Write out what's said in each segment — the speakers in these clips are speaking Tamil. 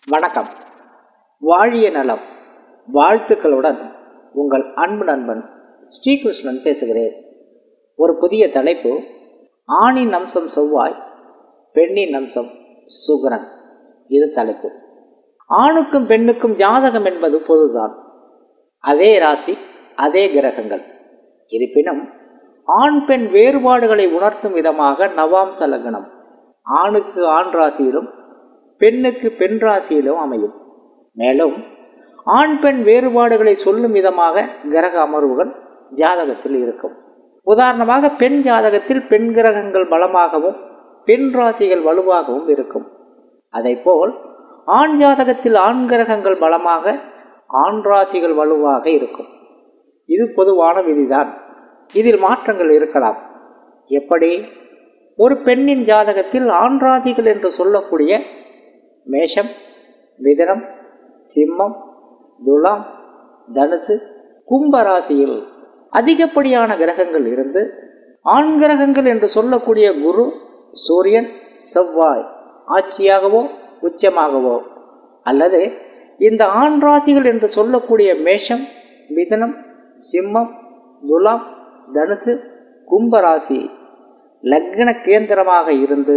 வணக்கம் வாழிய நலம் வாழ்த்துக்களுடன் உங்கள் அன்பு நண்பன் ஸ்ரீகிருஷ்ணன் பேசுகிறேன் ஒரு புதிய தலைப்பு ஆணின் அம்சம் செவ்வாய் பெண்ணின் அம்சம் சுகரன் இது தலைப்பு ஆணுக்கும் பெண்ணுக்கும் ஜாதகம் என்பது பொதுதான் அதே ராசி அதே கிரகங்கள் இருப்பினும் ஆண் பெண் வேறுபாடுகளை உணர்த்தும் விதமாக நவாம்ச லக்னம் ஆணுக்கு ஆண் ராசியிலும் பெண்ணுக்கு பெண் ராசியிலும் அமையும் மேலும் ஆண் பெண் வேறுபாடுகளை சொல்லும் விதமாக கிரக அமர்வுகள் ஜாதகத்தில் இருக்கும் உதாரணமாக பெண் ஜாதகத்தில் பெண் கிரகங்கள் பலமாகவும் பெண் ராசிகள் வலுவாகவும் இருக்கும் போல் ஆண் ஜாதகத்தில் ஆண் கிரகங்கள் பலமாக ஆண் ராசிகள் வலுவாக இருக்கும் இது பொதுவான விதிதான் இதில் மாற்றங்கள் இருக்கலாம் எப்படி ஒரு பெண்ணின் ஜாதகத்தில் ஆண் ராசிகள் என்று சொல்லக்கூடிய மேஷம் மிதனம் சிம்மம் துலாம் தனுசு கும்ப ராசியில் அதிகப்படியான கிரகங்கள் இருந்து ஆண் கிரகங்கள் என்று சொல்லக்கூடிய குரு சூரியன் செவ்வாய் ஆட்சியாகவோ உச்சமாகவோ அல்லது இந்த ஆண் ராசிகள் என்று சொல்லக்கூடிய மேஷம் மிதனம் சிம்மம் துலாம் தனுசு கும்ப ராசி லக்ன கேந்திரமாக இருந்து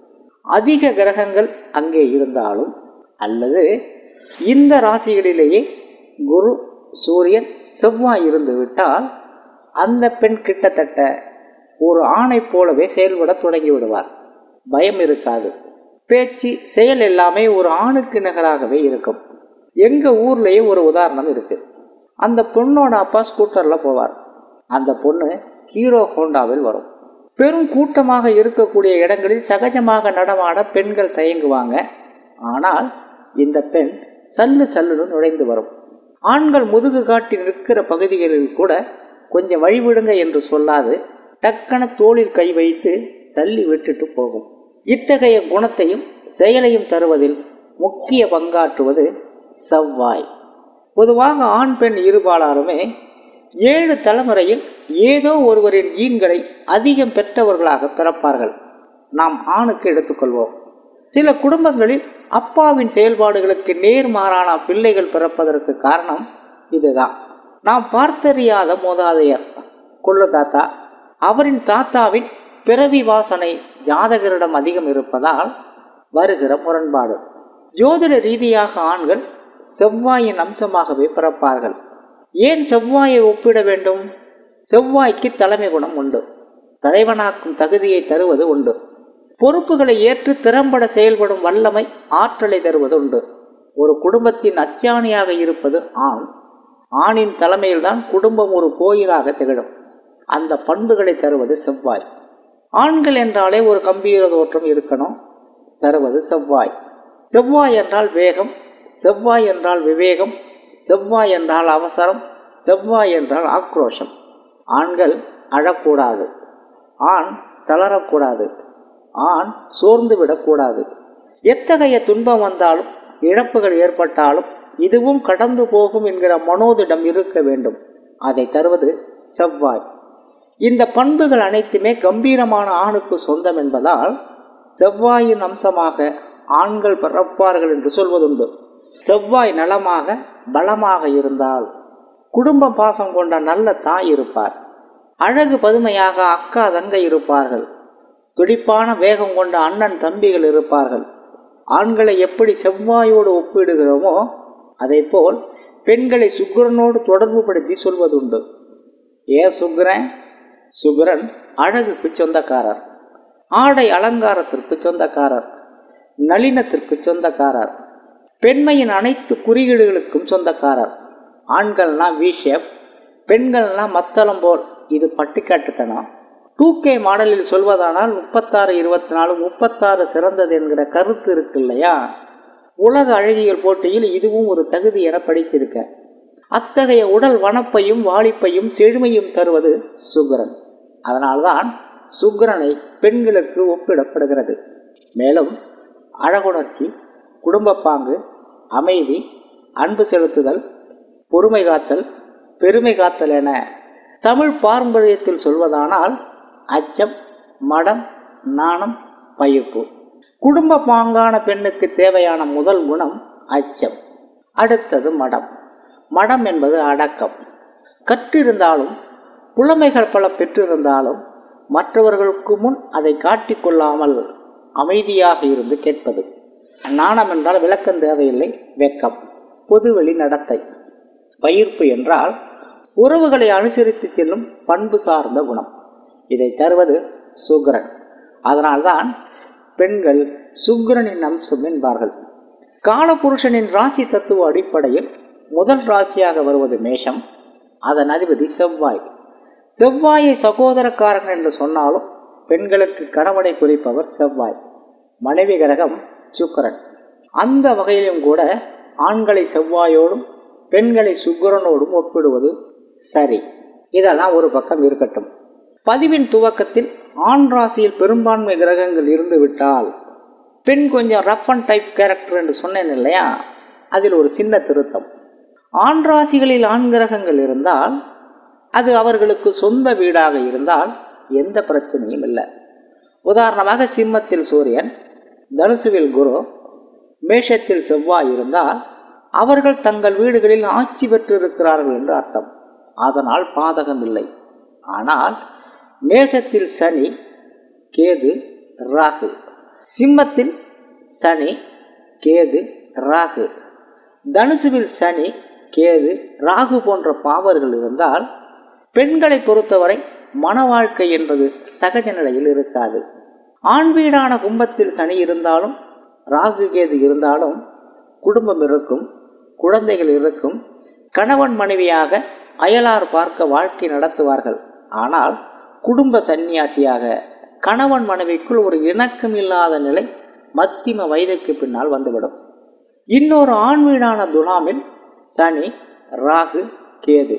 அதிக கிரகங்கள் அங்கே இருந்தாலும் அல்லது இந்த ராசிகளிலேயே குரு சூரியன் செவ்வாய் இருந்து விட்டால் அந்த பெண் கிட்டத்தட்ட ஒரு ஆணை போலவே செயல்பட தொடங்கி விடுவார் பயம் இருக்காது பேச்சு செயல் எல்லாமே ஒரு ஆணுக்கு நிகராகவே இருக்கும் எங்க ஊர்லயே ஒரு உதாரணம் இருக்கு அந்த பொண்ணோட அப்பா ஸ்கூட்டர்ல போவார் அந்த பொண்ணு ஹீரோ ஹோண்டாவில் வரும் பெரும் கூட்டமாக இருக்கக்கூடிய இடங்களில் சகஜமாக நடமாட பெண்கள் தயங்குவாங்க ஆனால் இந்த பெண் சல்லு சல்லுன்னு நுழைந்து வரும் ஆண்கள் முதுகு காட்டி நிற்கிற பகுதிகளில் கூட கொஞ்சம் வழிவிடுங்க என்று சொல்லாது டக்கன தோளில் கை வைத்து தள்ளி விட்டுட்டு போகும் இத்தகைய குணத்தையும் செயலையும் தருவதில் முக்கிய பங்காற்றுவது செவ்வாய் பொதுவாக ஆண் பெண் இருபாலாருமே ஏழு தலைமுறையில் ஏதோ ஒருவரின் ஜீன்களை அதிகம் பெற்றவர்களாக பிறப்பார்கள் நாம் ஆணுக்கு எடுத்துக்கொள்வோம் சில குடும்பங்களில் அப்பாவின் செயல்பாடுகளுக்கு நேர்மாறான பிள்ளைகள் பிறப்பதற்கு காரணம் இதுதான் நாம் பார்த்தறியாத மூதாதையர் கொள்ளு தாத்தா அவரின் தாத்தாவின் பிறவி வாசனை ஜாதகரிடம் அதிகம் இருப்பதால் வருகிற முரண்பாடு ஜோதிட ரீதியாக ஆண்கள் செவ்வாயின் அம்சமாகவே பிறப்பார்கள் ஏன் செவ்வாயை ஒப்பிட வேண்டும் செவ்வாய்க்கு தலைமை குணம் உண்டு தலைவனாக்கும் தகுதியை தருவது உண்டு பொறுப்புகளை ஏற்று திறம்பட செயல்படும் வல்லமை ஆற்றலை தருவது உண்டு ஒரு குடும்பத்தின் அச்சாணியாக இருப்பது ஆண் ஆணின் தலைமையில்தான் குடும்பம் ஒரு கோயிலாக திகழும் அந்த பண்புகளை தருவது செவ்வாய் ஆண்கள் என்றாலே ஒரு கம்பீர தோற்றம் இருக்கணும் தருவது செவ்வாய் செவ்வாய் என்றால் வேகம் செவ்வாய் என்றால் விவேகம் செவ்வாய் என்றால் அவசரம் செவ்வாய் என்றால் ஆக்ரோஷம் ஆண்கள் அழக்கூடாது ஆண் தளரக்கூடாது ஆண் சோர்ந்து விடக்கூடாது எத்தகைய துன்பம் வந்தாலும் இழப்புகள் ஏற்பட்டாலும் இதுவும் கடந்து போகும் என்கிற மனோதிடம் இருக்க வேண்டும் அதை தருவது செவ்வாய் இந்த பண்புகள் அனைத்துமே கம்பீரமான ஆணுக்கு சொந்தம் என்பதால் செவ்வாயின் அம்சமாக ஆண்கள் பிறப்பார்கள் என்று சொல்வதுண்டு செவ்வாய் நலமாக பலமாக இருந்தால் குடும்ப பாசம் கொண்ட நல்ல தாய் இருப்பார் அழகு பதுமையாக அக்கா தங்கை இருப்பார்கள் துடிப்பான வேகம் கொண்ட அண்ணன் தம்பிகள் இருப்பார்கள் ஆண்களை எப்படி செவ்வாயோடு ஒப்பிடுகிறோமோ அதே போல் பெண்களை சுக்கரனோடு தொடர்பு படுத்தி சொல்வதுண்டு ஏ சுக்கரன் சுக்கரன் அழகுக்கு சொந்தக்காரர் ஆடை அலங்காரத்திற்கு சொந்தக்காரர் நளினத்திற்கு சொந்தக்காரர் பெண்மையின் அனைத்து குறியீடுகளுக்கும் சொந்தக்காரர் ஆண்கள்னா விஷேப் பெண்கள்னா மத்தளம் போல் இது பட்டிக்காட்டுத்தனம் டூ கே மாடலில் சொல்வதானால் முப்பத்தாறு இருபத்தி நாலு முப்பத்தாறு சிறந்தது என்கிற கருத்து இருக்கு இல்லையா உலக அழகியல் போட்டியில் இதுவும் ஒரு தகுதி என படித்திருக்க அத்தகைய உடல் வனப்பையும் வாலிப்பையும் செழுமையும் தருவது சுக்கரன் அதனால்தான் சுக்கரனை பெண்களுக்கு ஒப்பிடப்படுகிறது மேலும் அழகுணர்ச்சி குடும்ப பாங்கு அமைதி அன்பு செலுத்துதல் பொறுமை காத்தல் பெருமை காத்தல் என தமிழ் பாரம்பரியத்தில் சொல்வதானால் அச்சம் மடம் நாணம் பயிர்ப்பு குடும்ப பாங்கான பெண்ணுக்கு தேவையான முதல் குணம் அச்சம் அடுத்தது மடம் மடம் என்பது அடக்கம் கற்றிருந்தாலும் புலமைகள் பல பெற்றிருந்தாலும் மற்றவர்களுக்கு முன் அதை காட்டிக்கொள்ளாமல் அமைதியாக இருந்து கேட்பது நாணம் என்றால் விளக்கம் தேவையில்லை வெக்கம் பொதுவெளி நடத்தை பயிர்ப்பு என்றால் உறவுகளை அனுசரித்து செல்லும் பண்பு சார்ந்த குணம் இதை தருவது சுக்ரன் அதனால்தான் பெண்கள் சுக்ரனின் அம்சம் என்பார்கள் காலபுருஷனின் ராசி தத்துவ அடிப்படையில் முதல் ராசியாக வருவது மேஷம் அதன் அதிபதி செவ்வாய் செவ்வாயை சகோதரக்காரன் என்று சொன்னாலும் பெண்களுக்கு கணவனை குறிப்பவர் செவ்வாய் மனைவி கிரகம் சுக்கரன் அந்த வகையிலும் கூட ஆண்களை செவ்வாயோடும் பெண்களை சுக்கரனோடும் ஒப்பிடுவது சரி இதெல்லாம் ஒரு பக்கம் இருக்கட்டும் பதிவின் துவக்கத்தில் ஆண் ராசியில் பெரும்பான்மை கிரகங்கள் இருந்து விட்டால் பெண் கொஞ்சம் ரஃப் அண்ட் டைப் கேரக்டர் என்று சொன்னேன் இல்லையா அதில் ஒரு சின்ன திருத்தம் ஆண் ராசிகளில் ஆண் கிரகங்கள் இருந்தால் அது அவர்களுக்கு சொந்த வீடாக இருந்தால் எந்த பிரச்சனையும் இல்லை உதாரணமாக சிம்மத்தில் சூரியன் தனுசுவில் குரு மேஷத்தில் செவ்வாய் இருந்தால் அவர்கள் தங்கள் வீடுகளில் ஆட்சி பெற்றிருக்கிறார்கள் என்று அர்த்தம் அதனால் பாதகம் இல்லை ஆனால் மேஷத்தில் சனி கேது ராகு சிம்மத்தில் சனி கேது ராகு தனுசுவில் சனி கேது ராகு போன்ற பாவர்கள் இருந்தால் பெண்களை பொறுத்தவரை மன வாழ்க்கை என்பது சகஜ நிலையில் இருக்காது ஆண் வீடான கும்பத்தில் சனி இருந்தாலும் ராகு கேது இருந்தாலும் குடும்பம் இருக்கும் குழந்தைகள் இருக்கும் கணவன் மனைவியாக அயலார் பார்க்க வாழ்க்கை நடத்துவார்கள் ஆனால் குடும்ப சந்நியாசியாக கணவன் மனைவிக்குள் ஒரு இணக்கம் இல்லாத நிலை மத்திம வயதுக்கு பின்னால் வந்துவிடும் இன்னொரு ஆண் வீடான துலாமில் சனி ராகு கேது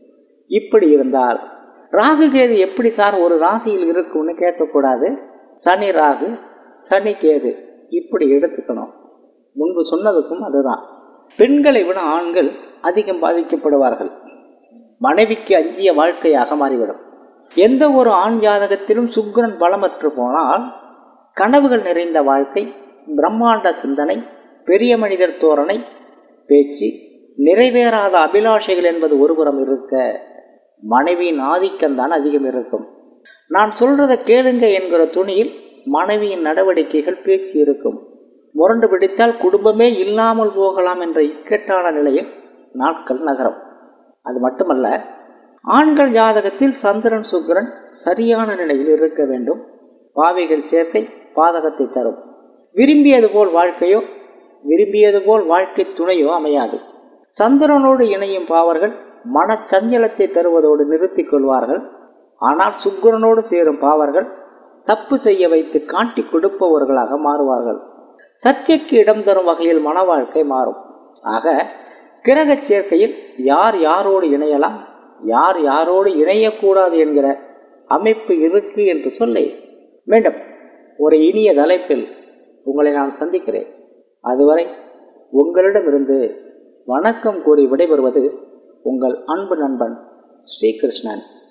இப்படி இருந்தால் ராகு கேது எப்படி சார் ஒரு ராசியில் இருக்கும்னு கேட்கக்கூடாது சனி ராகு சனி கேது இப்படி எடுத்துக்கணும் முன்பு சொன்னதுக்கும் அதுதான் பெண்களை விட ஆண்கள் அதிகம் பாதிக்கப்படுவார்கள் மனைவிக்கு அஞ்சிய வாழ்க்கையாக மாறிவிடும் எந்த ஒரு ஆண் ஜாதகத்திலும் சுக்கிரன் பலமற்று போனால் கனவுகள் நிறைந்த வாழ்க்கை பிரம்மாண்ட சிந்தனை பெரிய மனிதர் தோரணை பேச்சு நிறைவேறாத அபிலாஷைகள் என்பது ஒருபுறம் இருக்க மனைவியின் ஆதிக்கம்தான் அதிகம் இருக்கும் நான் சொல்றத கேளுங்க என்கிற துணியில் மனைவியின் நடவடிக்கைகள் பேச்சு இருக்கும் முரண்டு பிடித்தால் குடும்பமே இல்லாமல் போகலாம் என்ற இக்கட்டான நிலையில் நாட்கள் நகரும் அது மட்டுமல்ல ஆண்கள் ஜாதகத்தில் சந்திரன் சுக்கிரன் சரியான நிலையில் இருக்க வேண்டும் பாவிகள் சேர்க்கை பாதகத்தை தரும் விரும்பியது போல் வாழ்க்கையோ விரும்பியது போல் வாழ்க்கை துணையோ அமையாது சந்திரனோடு இணையும் பாவர்கள் மனச்சஞ்சலத்தை தருவதோடு நிறுத்திக் கொள்வார்கள் ஆனால் சுக்கிரனோடு சேரும் பாவர்கள் தப்பு செய்ய வைத்து காட்டி கொடுப்பவர்களாக மாறுவார்கள் சர்ச்சைக்கு இடம் தரும் வகையில் மன வாழ்க்கை மாறும் ஆக கிரக சேர்க்கையில் யார் யாரோடு இணையலாம் யார் யாரோடு இணையக்கூடாது என்கிற அமைப்பு இருக்கு என்று சொல்லி மீண்டும் ஒரு இனிய தலைப்பில் உங்களை நான் சந்திக்கிறேன் அதுவரை உங்களிடமிருந்து வணக்கம் கூறி விடைபெறுவது உங்கள் அன்பு நண்பன் ஸ்ரீகிருஷ்ணன்